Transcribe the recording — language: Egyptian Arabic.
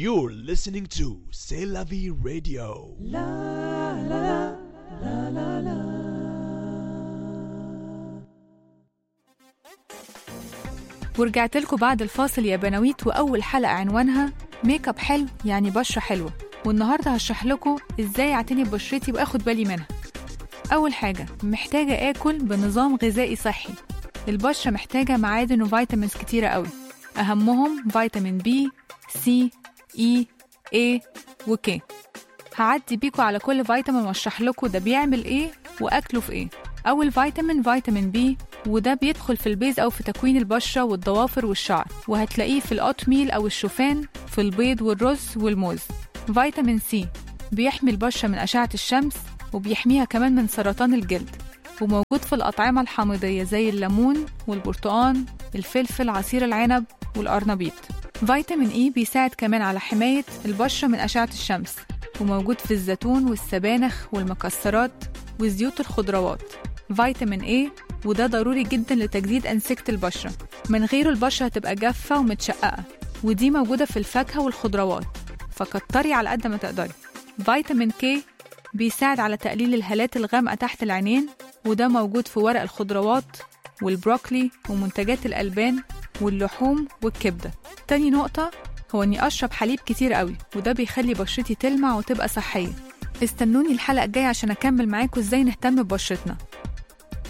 You're listening to C'est la vie radio. ورجعت لكم بعد الفاصل يا بناويت وأول حلقة عنوانها ميك اب حلو يعني بشرة حلوة والنهاردة هشرح لكم ازاي اعتني ببشرتي واخد بالي منها أول حاجة محتاجة آكل بنظام غذائي صحي البشرة محتاجة معادن وفيتامينز كتيرة قوي أهمهم فيتامين بي سي إي A وكي هعدي بيكوا على كل فيتامين واشرح لكم ده بيعمل ايه واكله في ايه اول فيتامين فيتامين بي وده بيدخل في البيز او في تكوين البشره والضوافر والشعر وهتلاقيه في الاوت ميل او الشوفان في البيض والرز والموز فيتامين سي بيحمي البشره من اشعه الشمس وبيحميها كمان من سرطان الجلد وموجود في الأطعمة الحامضية زي الليمون والبرتقان الفلفل عصير العنب والقرنبيط فيتامين إي بيساعد كمان على حماية البشرة من أشعة الشمس وموجود في الزيتون والسبانخ والمكسرات وزيوت الخضروات فيتامين اي وده ضروري جدا لتجديد أنسجة البشرة من غيره البشرة هتبقى جافة ومتشققة ودي موجودة في الفاكهة والخضروات فكتري على قد ما تقدري فيتامين كي بيساعد على تقليل الهالات الغامقة تحت العينين وده موجود في ورق الخضروات والبروكلي ومنتجات الألبان واللحوم والكبدة تاني نقطة هو إني أشرب حليب كتير قوي وده بيخلي بشرتي تلمع وتبقى صحية استنوني الحلقة الجاية عشان أكمل معاكم إزاي نهتم ببشرتنا